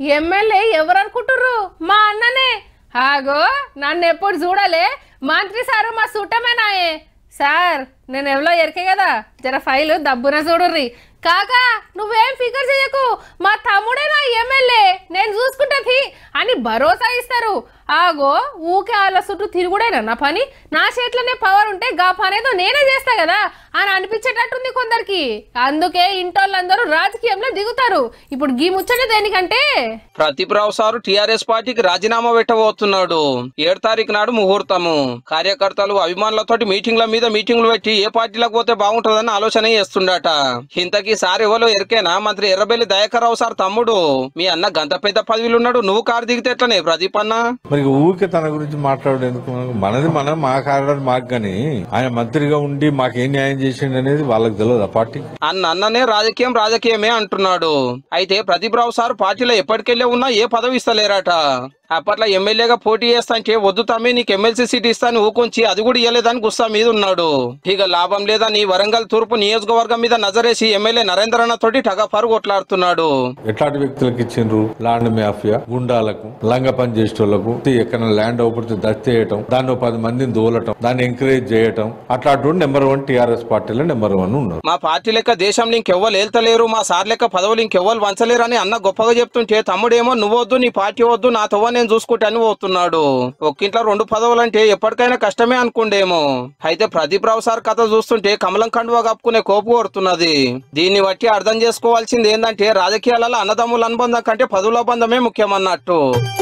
MLA ఎవరు అనుకుంటుర్రు మా అన్ననే ఆగో నన్ను ఎప్పుడు చూడలే మంత్రి సారు మా సుట్టమేనాయే సార్ నేను ఎవరో ఎరికే కదా జర ఫైల్ దబ్బున చూడుర్రి కాకా నువ్వేం ఫికర్ చేయకు మా తమ్ముడే నా ఎమ్మెల్యే నేను చూసుకుంటా తీ అని భరోసా ఇస్తారు ఆగో ఊకే వాళ్ళ చుట్టూ తిరుగుడేనా నా పని నా చేతిలోనే పవర్ ఉంటే గా పని ఏదో నేనే చేస్తా కదా అని అనిపించేటట్టుంది కొందరికి అందుకే ఇంటోళ్ళందరూ రాజకీయంలో దిగుతారు ఇప్పుడు గీ ముచ్చట దేనికంటే ప్రతిప్రావు సారు టిఆర్ఎస్ పార్టీకి రాజీనామా పెట్టబోతున్నాడు ఏడు తారీఖు నాడు ముహూర్తము కార్యకర్తలు అభిమానులతోటి మీటింగ్ల మీద మీటింగ్లు పెట్టి ఏ పార్టీలకు పోతే బాగుంటుందని ఆలోచన చేస్తుండట ఇంతకీ సార్ ఎవరో ఎరికేనా మంత్రి ఎర్రబెల్లి దయాకర్ రావు సార్ తమ్ముడు మీ అన్న గంత పెద్ద పదవిలో ఉన్నాడు నువ్వు కారు దిగితే ఎట్లనే ప్రదీప్ అన్న మరి ఊరికే తన గురించి మాట్లాడేందుకు మనది మనం మా కారణం మాకు కానీ ఆయన మంత్రిగా ఉండి మాకేం న్యాయం చేసిండు అనేది వాళ్ళకి తెలియదు ఆ పార్టీ అన్న అన్ననే రాజకీయం రాజకీయమే అంటున్నాడు అయితే ప్రదీప్ రావు సార్ పార్టీలో ఎప్పటికెళ్ళే ఉన్నా ఏ పదవి ఇస్తలేరట అప్పట్లో ఎమ్మెల్యేగా పోటీ చేస్తా అంటే వద్దు తమ్మి నీకు ఎమ్మెల్సీ సీట్ ఇస్తాను ఊకొంచి అది కూడా ఇయ్యలేదని గుస్సా మీద ఉన్నాడు ఇక లాభం లేదని వరంగల్ తూర్పు నియోజకవర్గం మీద నజరేసి ఎమ్మెల్యే నరేంద్రన్న తోటి టగఫారు కొట్లాడుతున్నాడు ఎట్లాంటి వ్యక్తులకు ఇచ్చిండ్రు ల్యాండ్ మాఫియా గుండాలకు లంగ పని చేసేటోళ్లకు ఎక్కడ ల్యాండ్ అవుపడితే దస్త్ చేయటం దాన్ని ఓ పది మందిని దోలటం దాన్ని ఎంకరేజ్ చేయటం అట్లాంటి నెంబర్ వన్ టీఆర్ఎస్ పార్టీలో నెంబర్ వన్ ఉన్నారు మా పార్టీ లెక్క దేశంలో ఇంకెవ్వరు ఏల్తలేరు మా సార్ లెక్క పదవులు ఇంకెవ్వరు వంచలేరు అని అన్న గొప్పగా చెప్తుంటే తమ్ముడేమో నువ్వు వద్దు నీ పార్టీ వద్దు నా తవ్వ నేను చూసుకుంటాను పోతున్నాడు ఒక్కింట్లో రెండు పదవులు అంటే ఎప్పటికైనా కష్టమే అనుకుండేమో అయితే ప్రదీప్ రావు సార్ కథ చూస్తుంటే కమలం కండువా కప్పుకునే కోపు కొడుతున్నది దీన్ని బట్టి అర్థం చేసుకోవాల్సింది ఏంటంటే రాజకీయాలలో అన్నదమ్ముల అనుబంధం కంటే పదవుల బంధమే ముఖ్యమన్నట్టు